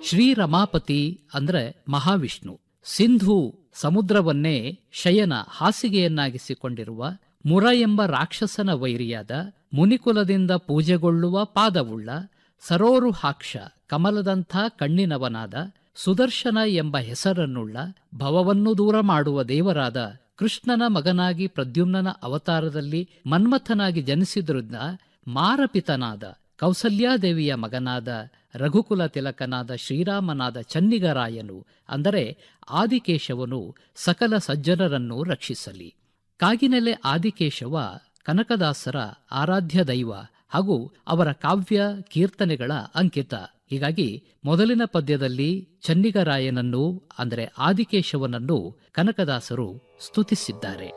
ಶ್ರೀರಮಾಪತಿ ಅಂದ್ರೆ ಮಹಾವಿಷ್ಣು ಸಿಂಧು ಸಮುದ್ರವನ್ನೇ ಶಯನ ಹಾಸಿಗೆಯನ್ನಾಗಿಸಿಕೊಂಡಿರುವ ಮುರ ಎಂಬ ರಾಕ್ಷಸನ ವೈರಿಯಾದ ಮುನಿಕುಲದಿಂದ ಪೂಜೆಗೊಳ್ಳುವ ಪಾದವುಳ್ಳ ಸರೋರುಹಾಕ್ಷ ಕಮಲದಂಥ ಕಣ್ಣಿನವನಾದ ಸುದರ್ಶನ ಎಂಬ ಹೆಸರನ್ನುಳ್ಳ ಭವವನ್ನು ದೂರ ಮಾಡುವ ದೇವರಾದ ಕೃಷ್ಣನ ಮಗನಾಗಿ ಪ್ರದ್ಯುಮ್ನನ ಅವತಾರದಲ್ಲಿ ಮನ್ಮಥನಾಗಿ ಜನಿಸಿದ್ರಿಂದ ಮಾರಪಿತನಾದ ಕೌಸಲ್ಯಾದೇವಿಯ ಮಗನಾದ ರಘುಕುಲ ತಿಲಕನಾದ ಶ್ರೀರಾಮನಾದ ಚನ್ನಿಗರಾಯನು ಅಂದರೆ ಆದಿಕೇಶವನು ಸಕಲ ಸಜ್ಜನರನ್ನು ರಕ್ಷಿಸಲಿ ಕಾಗಿನೆಲೆ ಆದಿಕೇಶವ ಕನಕದಾಸರ ಆರಾಧ್ಯ ದೈವ ಹಾಗೂ ಅವರ ಕಾವ್ಯ ಕೀರ್ತನೆಗಳ ಅಂಕಿತ ಹೀಗಾಗಿ ಮೊದಲಿನ ಪದ್ಯದಲ್ಲಿ ಚನ್ನಿಗರಾಯನನ್ನು ಅಂದರೆ ಆದಿಕೇಶವನನ್ನು ಕನಕದಾಸರು ಸ್ತುತಿಸಿದ್ದಾರೆ